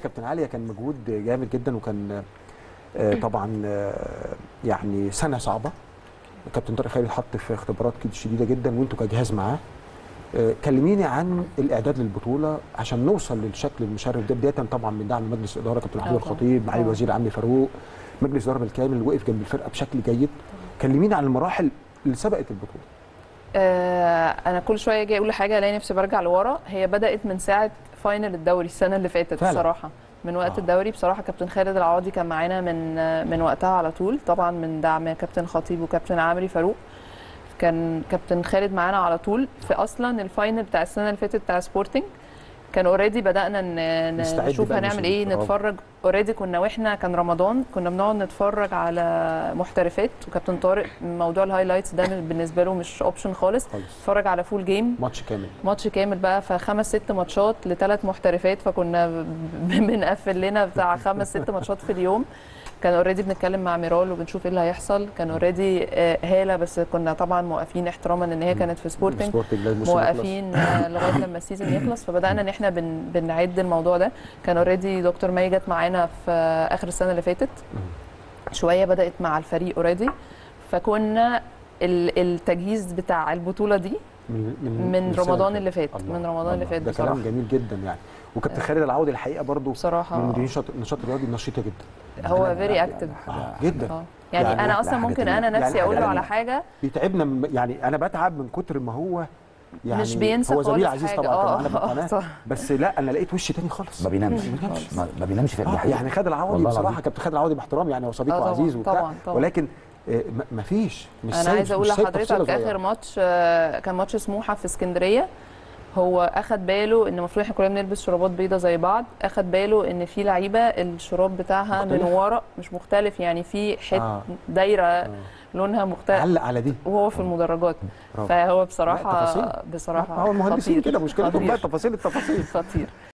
كابتن عليا كان مجهود جامد جدا وكان آه، طبعا آه، يعني سنه صعبه كابتن طارق خالد حط في اختبارات كده شديده جدا وانتوا كجهاز معاه آه، كلميني عن الاعداد للبطوله عشان نوصل للشكل المشرف ده بدايه طبعا من دعم مجلس الاداره كابتن محمود آه طبعاً. الخطيب معالي طبعاً. الوزير عمي فاروق مجلس الاداره بالكامل وقف جنب الفرقه بشكل جيد كلميني عن المراحل اللي سبقت البطوله آه انا كل شويه اجي اقول حاجه الاقي نفسي برجع لورا هي بدات من ساعه فاينل الدوري السنه اللي فاتت فعلا. بصراحه من وقت آه. آه. الدوري بصراحه كابتن خالد العوضي كان معانا من آه، من وقتها على طول طبعا من دعم كابتن خطيب وكابتن عمري فاروق كان كابتن خالد معانا على طول في اصلا الفاينل بتاع السنه اللي فاتت بتاع سبورتنج كان اوريدي بدانا ن- نستعد نشوف بقى هنعمل الموسم ايه برافو. نتفرج اوريدي كنا واحنا كان رمضان كنا بنقعد نتفرج على محترفات وكابتن طارق موضوع الهايلايتس ده بالنسبه له مش اوبشن خالص خالص نتفرج على فول جيم ماتش كامل ماتش كامل بقى فخمس ست ماتشات لثلاث محترفات فكنا ب- ب- بنقفل لنا بتاع خمس ست ماتشات في اليوم كان اوريدي بنتكلم مع ميرال وبنشوف ايه اللي هيحصل كان اوريدي هاله بس كنا طبعا موقفين احتراما ان هي كانت في سبورتنج سبورتنج لازم الموسم يخلص. موقفين آه، لغايه لما السيزون يخلص فبدانا ان احنا بن بنعد الموضوع ده كان اوريدي دكتور مي جت معانا في آه، اخر السنه اللي فاتت شويه بدات مع الفريق اوريدي فكنا ال- التجهيز بتاع البطوله دي من من السنة رمضان اللي فات الله، من رمضان اللي الله. فات ده كلام بصراحه جميل جدا يعني وكابتن خالد العوضي الحقيقه برضو بصراحه من مديرين شاط- النشاط الرياضي نشيطه جدا هو فيري اكتف آه جدا اه يعني, يعني انا لا، اصلا حاجة ممكن تانية. انا نفسي يعني اقول له حاجة على تانية. حاجه بيتعبنا من يعني انا بتعب من كتر ما هو يعني مش بينسى هو زميل خالص عزيز حاجة. طبعا كان آه، معانا في آه، القناه صح. بس لا انا لقيت وش تاني خالص ما بينامش ما بينامش ما ما بينامش في آه الحقيقة. يعني خالد العوضي والله بصراحه العظيم. كابتن خالد العوضي باحترام يعني هو صديق آه، طبعاً، وعزيز وبتاع طبعاً، طبعاً. ولكن آه، ما- ما فيش مش انا سايب- عايزه اقول مش سايب لحضرتك تفصيلة صغيرة. اخر ماتش آه، كان ماتش سموحه في اسكندريه هو اخد باله ان المفروض احنا كلنا بنلبس شرابات بيضة زي بعض اخد باله ان في لعيبه الشراب بتاعها من مختلف؟ ورا مش مختلف يعني في حته آه. دايره آه. لونها مختلف علق على دي وهو في المدرجات برافو. فهو لا، بصراحه تفاصيل. بصراحه هو المهندسين خطير. كده مشكلتهم خطير. بقى تفاصيل التفاصيل خطير